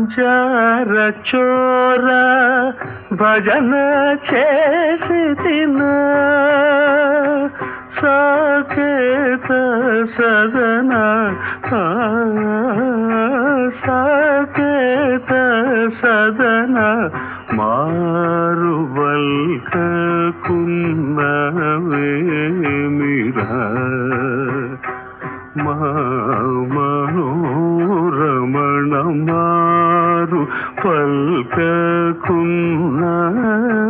జార చోర భజన చేసి తిన సాకేత సదన ఆ, సాకేత సదన మారువల్కున్నవేమిరా మా మనోరమణ మారు పల్కకున్న